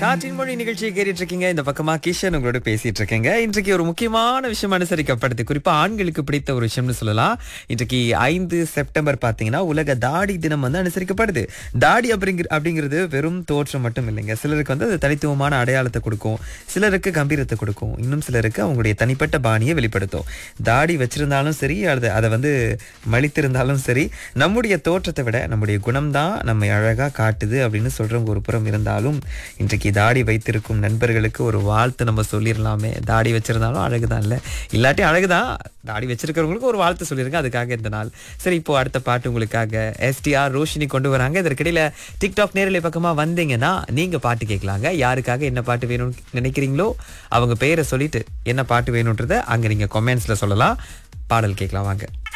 காற்றின் மொழி நிகழ்ச்சியை கேட்டுட்டு இருக்கீங்க இந்த பக்கமா கிஷன் உங்களோட பேசிட்டு இருக்கேங்க இன்றைக்கு ஒரு முக்கியமான விஷயம் அனுசரிக்கப்படுது குறிப்பா ஆண்களுக்கு பிடித்த ஒரு விஷயம்னு சொல்லலாம் இன்றைக்கு ஐந்து செப்டம்பர் பாத்தீங்கன்னா உலக தாடி தினம் வந்து அனுசரிக்கப்படுது தாடி அப்படிங்கிற அப்படிங்கிறது வெறும் தோற்றம் மட்டும் இல்லைங்க சிலருக்கு வந்து அது தனித்துவமான அடையாளத்தை கொடுக்கும் சிலருக்கு கம்பீரத்தை கொடுக்கும் இன்னும் சிலருக்கு அவங்களுடைய தனிப்பட்ட பாணியை வெளிப்படுத்தும் தாடி வச்சிருந்தாலும் சரி அல்லது அதை வந்து மலித்திருந்தாலும் சரி நம்முடைய தோற்றத்தை விட நம்முடைய குணம்தான் நம்மை அழகா காட்டுது அப்படின்னு சொல்றவங்க ஒரு புறம் இருந்தாலும் இன்றைக்கு தாடி வைத்திருக்கும் நண்பர்களுக்கு ஒரு வாழ்த்து நம்ம சொல்லிடலாமே தாடி வச்சிருந்தாலும் அழகுதான் இல்ல இல்லாட்டி அழகுதான் தாடி வச்சிருக்கிறவங்களுக்கு ஒரு வாழ்த்து சொல்லிருங்க அதுக்காக இந்த நாள் சரி இப்போ அடுத்த பாட்டு உங்களுக்காக எஸ்டிஆர் ரோஷினி கொண்டு வராங்க இதற்கிடையில டிக்டாக் நேரலை பக்கமா வந்தீங்கன்னா நீங்க பாட்டு கேட்கலாங்க யாருக்காக என்ன பாட்டு வேணும்னு நினைக்கிறீங்களோ அவங்க பெயரை சொல்லிட்டு என்ன பாட்டு வேணும்ன்றத அங்க நீங்க கமெண்ட்ஸ்ல சொல்லலாம் பாடல் கேட்கலாம் வாங்க